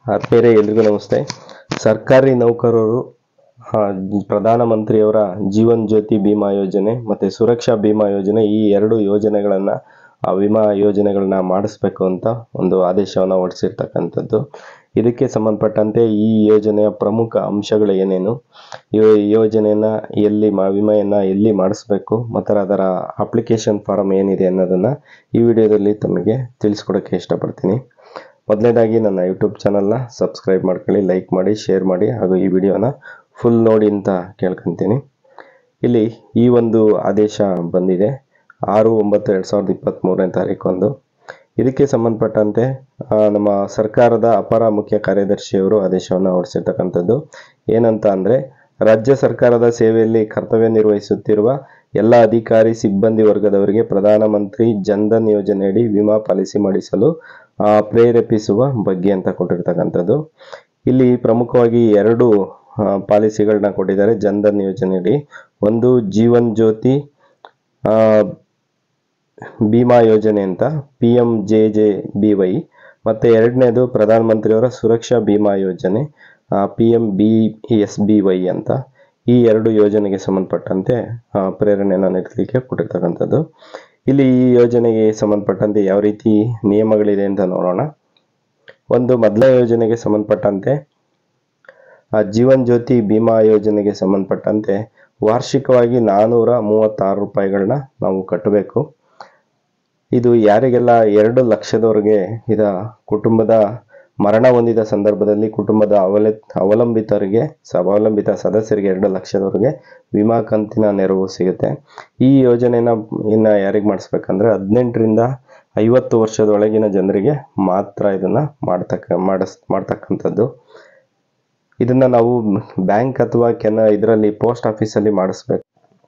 ಆತ್ಮೀಯರೇ ಎಲ್ರಿಗೂ ನಮಸ್ತೆ ಸರ್ಕಾರಿ ನೌಕರರು ಆ, ಪ್ರಧಾನಮಂತ್ರಿಯವರ ಜೀವನ್ ಜ್ಯೋತಿ ಬಿಮಾ ಯೋಜನೆ ಮತ್ತು ಸುರಕ್ಷಾ ಬಿಮಾ ಯೋಜನೆ ಈ ಎರಡು ಯೋಜನೆಗಳನ್ನು ಆ ವಿಮಾ ಯೋಜನೆಗಳನ್ನ ಮಾಡಿಸ್ಬೇಕು ಅಂತ ಒಂದು ಆದೇಶವನ್ನು ಹೊರಡಿಸಿರ್ತಕ್ಕಂಥದ್ದು ಇದಕ್ಕೆ ಸಂಬಂಧಪಟ್ಟಂತೆ ಈ ಯೋಜನೆಯ ಪ್ರಮುಖ ಅಂಶಗಳು ಏನೇನು ಈ ಯೋಜನೆಯನ್ನು ಎಲ್ಲಿ ಮಾ ವಿಮೆಯನ್ನು ಎಲ್ಲಿ ಮಾಡಿಸ್ಬೇಕು ಮತ್ತು ಅದರ ಅಪ್ಲಿಕೇಶನ್ ಫಾರಮ್ ಏನಿದೆ ಅನ್ನೋದನ್ನು ಈ ವಿಡಿಯೋದಲ್ಲಿ ತಮಗೆ ತಿಳಿಸ್ಕೊಡೋಕ್ಕೆ ಇಷ್ಟಪಡ್ತೀನಿ ಮೊದಲನೇದಾಗಿ ನನ್ನ ಯೂಟ್ಯೂಬ್ ಚಾನಲ್ನ ಸಬ್ಸ್ಕ್ರೈಬ್ ಮಾಡ್ಕೊಳ್ಳಿ ಲೈಕ್ ಮಾಡಿ ಶೇರ್ ಮಾಡಿ ಹಾಗೂ ಈ ವಿಡಿಯೋನ ಫುಲ್ ನೋಡಿ ಅಂತ ಕೇಳ್ಕೊತೀನಿ ಇಲ್ಲಿ ಈ ಒಂದು ಆದೇಶ ಬಂದಿದೆ ಆರು ಒಂಬತ್ತು ಎರಡು ಸಾವಿರದ ಇಪ್ಪತ್ತ್ಮೂರನೇ ತಾರೀಕೊಂದು ಇದಕ್ಕೆ ಸಂಬಂಧಪಟ್ಟಂತೆ ಆ, ನಮ್ಮ ಸರ್ಕಾರದ ಅಪರ ಮುಖ್ಯ ಕಾರ್ಯದರ್ಶಿಯವರು ಆದೇಶವನ್ನು ಹೊರಡಿಸಿರ್ತಕ್ಕಂಥದ್ದು ಏನಂತ ಅಂದರೆ ರಾಜ್ಯ ಸರ್ಕಾರದ ಸೇವೆಯಲ್ಲಿ ಕರ್ತವ್ಯ ನಿರ್ವಹಿಸುತ್ತಿರುವ ಎಲ್ಲ ಅಧಿಕಾರಿ ಸಿಬ್ಬಂದಿ ವರ್ಗದವರಿಗೆ ಪ್ರಧಾನಮಂತ್ರಿ ಜನ್ಧನ್ ಯೋಜನೆಯಡಿ ವಿಮಾ ಪಾಲಿಸಿ ಮಾಡಿಸಲು ಆ, ಪ್ರೇರೇಪಿಸುವ ಬಗ್ಗೆ ಅಂತ ಕೊಟ್ಟಿರ್ತಕ್ಕಂಥದ್ದು ಇಲ್ಲಿ ಪ್ರಮುಖವಾಗಿ ಎರಡು ಪಾಲಿಸಿಗಳನ್ನ ಕೊಟ್ಟಿದ್ದಾರೆ ಜನ್ಧನ್ ಯೋಜನೆಯಡಿ ಒಂದು ಜೀವನ್ ಜ್ಯೋತಿ ಆ, ಬಿಮಾ ಯೋಜನೆ ಅಂತ P M J J B Y ಮತ್ತು ಎರಡನೇದು ಪ್ರಧಾನಮಂತ್ರಿಯವರ Suraksha Bima Yojana P M S B Y ವೈ ಅಂತ ಈ ಎರಡು ಯೋಜನೆಗೆ ಸಂಬಂಧಪಟ್ಟಂತೆ ಆ, ಪ್ರೇರಣೆಯನ್ನು ನೀಡಲಿಕ್ಕೆ ಕೊಟ್ಟಿರ್ತಕ್ಕಂಥದ್ದು ಇಲ್ಲಿ ಈ ಯೋಜನೆಗೆ ಸಂಬಂಧಪಟ್ಟಂತೆ ಯಾವ ರೀತಿ ನಿಯಮಗಳಿದೆ ಅಂತ ನೋಡೋಣ ಒಂದು ಮೊದಲ ಯೋಜನೆಗೆ ಸಂಬಂಧಪಟ್ಟಂತೆ ಆ ಜೀವನ್ ಜ್ಯೋತಿ ಬಿಮಾ ಯೋಜನೆಗೆ ಸಂಬಂಧಪಟ್ಟಂತೆ ವಾರ್ಷಿಕವಾಗಿ ನಾನ್ನೂರ ಮೂವತ್ತಾರು ರೂಪಾಯಿಗಳನ್ನ ನಾವು ಕಟ್ಟಬೇಕು ಇದು ಯಾರಿಗೆಲ್ಲ ಎರಡು ಲಕ್ಷದವರೆಗೆ ಇದ ಕುಟುಂಬದ ಮರಣ ಹೊಂದಿದ ಸಂದರ್ಭದಲ್ಲಿ ಕುಟುಂಬದ ಅವಲ ಅವಲಂಬಿತರಿಗೆ ಸ- ಅವಲಂಬಿತ ಸದಸ್ಯರಿಗೆ ಎರಡು ಲಕ್ಷದವರೆಗೆ ವಿಮಾ ಕಂತಿನ ನೆರವು ಸಿಗುತ್ತೆ ಈ ಯೋಜನೆನ ಇನ್ನು ಯಾರಿಗೆ ಮಾಡಿಸ್ಬೇಕಂದ್ರೆ ಹದಿನೆಂಟರಿಂದ ಐವತ್ತು ವರ್ಷದೊಳಗಿನ ಜನರಿಗೆ ಮಾತ್ರ ಇದನ್ನು ಮಾಡ್ತಕ್ಕ ಮಾಡಿಸ್ ಮಾಡ್ತಕ್ಕಂಥದ್ದು ಇದನ್ನು ನಾವು ಬ್ಯಾಂಕ್ ಅಥವಾ ಕೆನ ಇದರಲ್ಲಿ ಪೋಸ್ಟ್ ಆಫೀಸಲ್ಲಿ ಮಾಡಿಸ್ಬೇಕು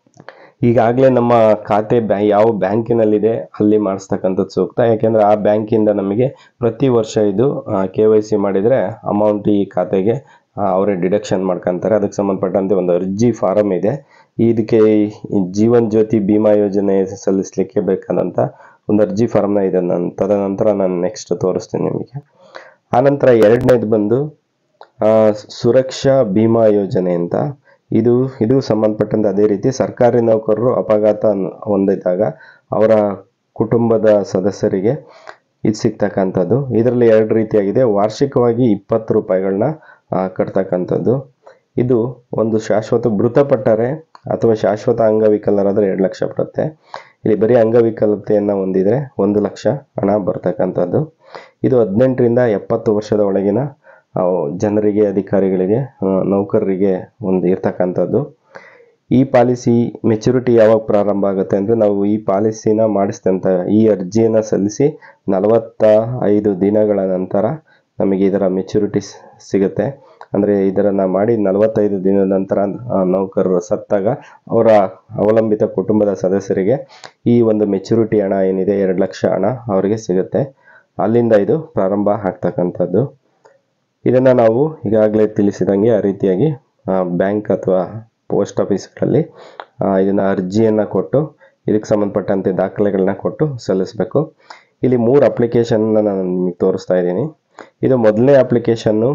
ಈಗಾಗಲೇ ನಮ್ಮ ಖಾತೆ ಬ್ಯಾ ಯಾವ ಬ್ಯಾಂಕಿನಲ್ಲಿದೆ ಅಲ್ಲಿ ಮಾಡಿಸ್ತಕ್ಕಂಥದ್ದು ಸೂಕ್ತ ಯಾಕೆಂದರೆ ಆ ಬ್ಯಾಂಕಿಂದ ನಮಗೆ ಪ್ರತಿ ವರ್ಷ ಇದು ಕೆ ವೈ ಸಿ ಮಾಡಿದರೆ ಅಮೌಂಟ್ ಈ ಖಾತೆಗೆ ಆ, ಅವರೇ ಡಿಡಕ್ಷನ್ ಮಾಡ್ಕೊತಾರೆ ಅದಕ್ಕೆ ಸಂಬಂಧಪಟ್ಟಂತೆ ಒಂದು ಅರ್ಜಿ ಫಾರಮ್ ಇದೆ ಇದಕ್ಕೆ ಈ ಜೀವನ್ ಜ್ಯೋತಿ ಬಿಮಾ ಯೋಜನೆ ಸಲ್ಲಿಸಲಿಕ್ಕೆ ಬೇಕಾದಂಥ ಒಂದು ಅರ್ಜಿ ಫಾರಮ್ನ ಇದೆ ನಾನು ತದನಂತರ ನಾನು ನೆಕ್ಸ್ಟ್ ತೋರಿಸ್ತೀನಿ ನಿಮಗೆ ಆನಂತರ ಎರಡನೇದು ಬಂದು ಆ, ಸುರಕ್ಷಾ ಬಿಮಾ ಯೋಜನೆ ಅಂತ ಇದು ಇದು ಸಂಬಂಧಪಟ್ಟಂತೆ ಅದೇ ರೀತಿ ಸರ್ಕಾರಿ ನೌಕರರು ಅಪಘಾತ ಅನ್- ಹೊಂದಿದಾಗ ಅವರ ಕುಟುಂಬದ ಸದಸ್ಯರಿಗೆ ಇದು ಸಿಗ್ತಕ್ಕಂಥದ್ದು ಇದರಲ್ಲಿ ಎರಡು ರೀತಿಯಾಗಿದೆ ವಾರ್ಷಿಕವಾಗಿ ಇಪ್ಪತ್ತು ರೂಪಾಯಿಗಳನ್ನ ಆ, ಕಟ್ತಕ್ಕಂಥದ್ದು ಇದು ಒಂದು ಶಾಶ್ವತ ಮೃತಪಟ್ಟರೆ ಅಥವಾ ಶಾಶ್ವತ ಅಂಗವಿಕಲರಾದರೆ ಎರಡು ಲಕ್ಷ ಬರುತ್ತೆ ಇಲ್ಲಿ ಬರೀ ಅಂಗವಿಕಲತೆಯನ್ನು ಹೊಂದಿದರೆ ಒಂದು ಲಕ್ಷ ಹಣ ಬರ್ತಕ್ಕಂಥದ್ದು ಇದು ಹದಿನೆಂಟರಿಂದ ಎಪ್ಪತ್ತು ವರ್ಷದ ಒಳಗಿನ ಆ, ಜನರಿಗೆ ಅಧಿಕಾರಿಗಳಿಗೆ ಆ, ನೌಕರರಿಗೆ ಒಂದು ಇರ್ತಕ್ಕಂಥದ್ದು ಈ ಪಾಲಿಸಿ ಮೆಚುರಿಟಿ ಯಾವಾಗ ಪ್ರಾರಂಭ ಆಗುತ್ತೆ ಅಂದರೆ ನಾವು ಈ ಪಾಲಿಸಿನ ಮಾಡಿಸಿದಂಥ ಈ ಅರ್ಜಿಯನ್ನು ಸಲ್ಲಿಸಿ ನಲವತ್ತ ಐದು ದಿನಗಳ ನಂತರ ನಮಗೆ ಇದರ ಮೆಚುರಿಟಿ ಸಿಗುತ್ತೆ ಅಂದರೆ ಇದನ್ನು ಮಾಡಿ ನಲವತ್ತೈದು ದಿನದ ನಂತರ ಆ, ನೌಕರರು ಸತ್ತಾಗ ಅವರ ಅವಲಂಬಿತ ಕುಟುಂಬದ ಸದಸ್ಯರಿಗೆ ಈ ಒಂದು ಮೆಚುರಿಟಿ ಹಣ ಏನಿದೆ ಎರಡು ಲಕ್ಷ ಹಣ ಅವರಿಗೆ ಸಿಗುತ್ತೆ ಅಲ್ಲಿಂದ ಇದು ಪ್ರಾರಂಭ ಆಗ್ತಕ್ಕಂಥದ್ದು ಇದನ್ನು ನಾವು ಈಗಾಗಲೇ ತಿಳಿಸಿದಂಗೆ ಆ ರೀತಿಯಾಗಿ ಬ್ಯಾಂಕ್ ಅಥವಾ ಪೋಸ್ಟ್ ಆಫೀಸ್ಗಳಲ್ಲಿ ಇದನ್ನು ಅರ್ಜಿಯನ್ನು ಕೊಟ್ಟು ಇದಕ್ಕೆ ಸಂಬಂಧಪಟ್ಟಂತೆ ದಾಖಲೆಗಳನ್ನ ಕೊಟ್ಟು ಸಲ್ಲಿಸಬೇಕು ಇಲ್ಲಿ ಮೂರು ಅಪ್ಲಿಕೇಶನ್ನ ನಾನು ನಿಮಗೆ ತೋರಿಸ್ತಾ ಇದ್ದೀನಿ ಇದು ಮೊದಲನೇ ಅಪ್ಲಿಕೇಶನ್ನು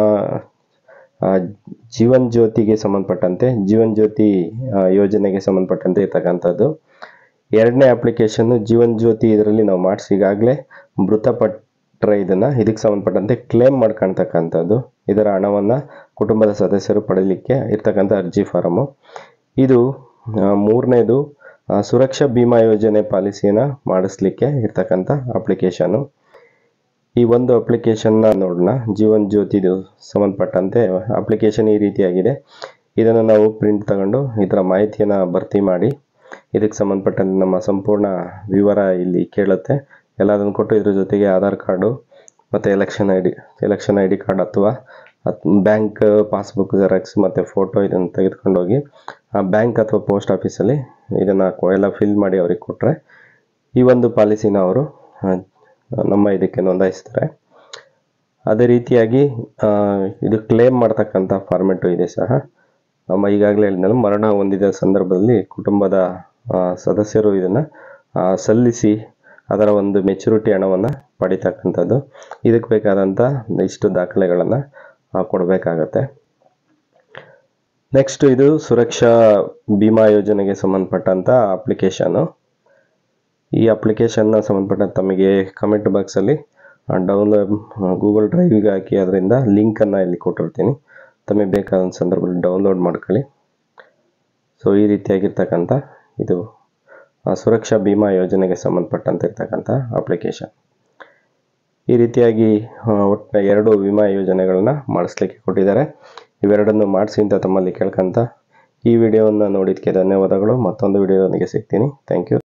ಜೀವನ್ ಜ್ಯೋತಿಗೆ ಸಂಬಂಧಪಟ್ಟಂತೆ ಜೀವನ್ ಜ್ಯೋತಿ ಆ, ಯೋಜನೆಗೆ ಸಂಬಂಧಪಟ್ಟಂತೆ ಇರ್ತಕ್ಕಂಥದ್ದು ಎರಡನೇ ಅಪ್ಲಿಕೇಶನ್ನು ಜೀವನ್ ಜ್ಯೋತಿ ಇದರಲ್ಲಿ ನಾವು ಮಾಡಿಸಿ ಈಗಾಗಲೇ ಮೃತಪಟ್ಟರೆ ಇದನ್ನು ಇದಕ್ಕೆ ಸಂಬಂಧಪಟ್ಟಂತೆ ಕ್ಲೇಮ್ ಮಾಡ್ಕೊಳ್ತಕ್ಕಂಥದ್ದು ಇದರ ಹಣವನ್ನು ಕುಟುಂಬದ ಸದಸ್ಯರು ಪಡೀಲಿಕ್ಕೆ ಇರ್ತಕ್ಕಂಥ ಅರ್ಜಿ ಫಾರಮು ಇದು ಆ, ಮೂರನೇದು ಆ, ಸುರಕ್ಷಾ ಬಿಮಾ ಯೋಜನೆ ಪಾಲಿಸಿಯನ್ನು ಮಾಡಿಸ್ಲಿಕ್ಕೆ ಇರ್ತಕ್ಕಂಥ ಅಪ್ಲಿಕೇಶನು ಈ ಒಂದು ಅಪ್ಲಿಕೇಶನ್ನ ನೋಡೋಣ ಜೀವನ್ ಜ್ಯೋತಿದು ಸಂಬಂಧಪಟ್ಟಂತೆ ಅಪ್ಲಿಕೇಶನ್ ಈ ರೀತಿಯಾಗಿದೆ ಇದನ್ನು ನಾವು ಪ್ರಿಂಟ್ ತಗೊಂಡು ಇದರ ಮಾಹಿತಿಯನ್ನು ಭರ್ತಿ ಮಾಡಿ ಇದಕ್ಕೆ ಸಂಬಂಧಪಟ್ಟಂತೆ ನಮ್ಮ ಸಂಪೂರ್ಣ ವಿವರ ಇಲ್ಲಿ ಕೇಳುತ್ತೆ ಎಲ್ಲದನ್ನು ಕೊಟ್ಟು ಇದ್ರ ಜೊತೆಗೆ ಆಧಾರ್ ಕಾರ್ಡು ಮತ್ತು election I D election I D card ಅಥವಾ ಬ್ಯಾಂಕ್ ಪಾಸ್ಬುಕ್ ಜೆರಾಕ್ಸ್ ಮತ್ತು ಫೋಟೋ ಇದನ್ನು ತೆಗೆದುಕೊಂಡೋಗಿ ಆ ಬ್ಯಾಂಕ್ ಅಥವಾ ಪೋಸ್ಟ್ ಆಫೀಸಲ್ಲಿ ಇದನ್ನು ಎಲ್ಲ ಫಿಲ್ ಮಾಡಿ ಅವ್ರಿಗೆ ಕೊಟ್ಟರೆ ಈ ಒಂದು ಪಾಲಿಸಿನ ಅವರು ಆ, ನಮ್ಮ ಇದಕ್ಕೆ ನೋಂದಾಯಿಸ್ತಾರೆ ಅದೇ ರೀತಿಯಾಗಿ ಆ, ಇದು ಕ್ಲೇಮ್ ಮಾಡ್ತಕ್ಕಂಥ ಫಾರ್ಮೆಟು ಇದೆ ಸಹ ನಮ್ಮ ಈಗಾಗಲೇ ಹೇಳಿದ್ನಲ್ಲ ಮರಣ ಹೊಂದಿದ ಸಂದರ್ಭದಲ್ಲಿ ಕುಟುಂಬದ ಆ, ಸದಸ್ಯರು ಇದನ್ನು ಸಲ್ಲಿಸಿ ಅದರ ಒಂದು ಮೆಚುರಿಟಿ ಹಣವನ್ನು ಪಡಿತಕ್ಕಂಥದ್ದು ಇದಕ್ಕೆ ಬೇಕಾದಂಥ ಇಷ್ಟು ದಾಖಲೆಗಳನ್ನು ಕೊಡಬೇಕಾಗತ್ತೆ ನೆಕ್ಸ್ಟ್ ಇದು ಸುರಕ್ಷಾ ಬಿಮಾ ಯೋಜನೆಗೆ ಸಂಬಂಧಪಟ್ಟಂಥ ಅಪ್ಲಿಕೇಶನು ಈ ಅಪ್ಲಿಕೇಶನ್ನ ಸಂಬಂಧಪಟ್ಟ ತಮಗೆ ಕಮೆಂಟ್ ಬಾಕ್ಸಲ್ಲಿ ಡೌನ್ಲೋಡ್ ಗೂಗಲ್ ಡ್ರೈವಿಗೆ ಹಾಕಿ ಅದರಿಂದ ಲಿಂಕನ್ನು ಇಲ್ಲಿ ಕೊಟ್ಟಿರ್ತೀನಿ ತಮಗೆ ಬೇಕಾದ ಸಂದರ್ಭದಲ್ಲಿ ಡೌನ್ಲೋಡ್ ಮಾಡ್ಕೊಳ್ಳಿ ಸೊ ಈ ರೀತಿಯಾಗಿರ್ತಕ್ಕಂಥ ಇದು ಆ, ಸುರಕ್ಷಾ ಬಿಮಾ ಯೋಜನೆಗೆ ಸಂಬಂಧಪಟ್ಟಂತೆ ಇರ್ತಕ್ಕಂಥ ಅಪ್ಲಿಕೇಶನ್ ಈ ರೀತಿಯಾಗಿ ಆ, ಒಟ್ಟು ಎರಡು ವಿಮಾ ಯೋಜನೆಗಳನ್ನ ಮಾಡಿಸ್ಲಿಕ್ಕೆ ಕೊಟ್ಟಿದ್ದಾರೆ ಇವೆರಡನ್ನು ಮಾಡಿಸಿ ಅಂತ ತಮ್ಮಲ್ಲಿ ಕೇಳ್ಕೊಂತ ಈ ವಿಡಿಯೋವನ್ನು ನೋಡಿದ್ದಕ್ಕೆ ಧನ್ಯವಾದಗಳು ಮತ್ತೊಂದು ವಿಡಿಯೋದೊಂದಿಗೆ ಸಿಗ್ತೀನಿ ಥ್ಯಾಂಕ್ ಯು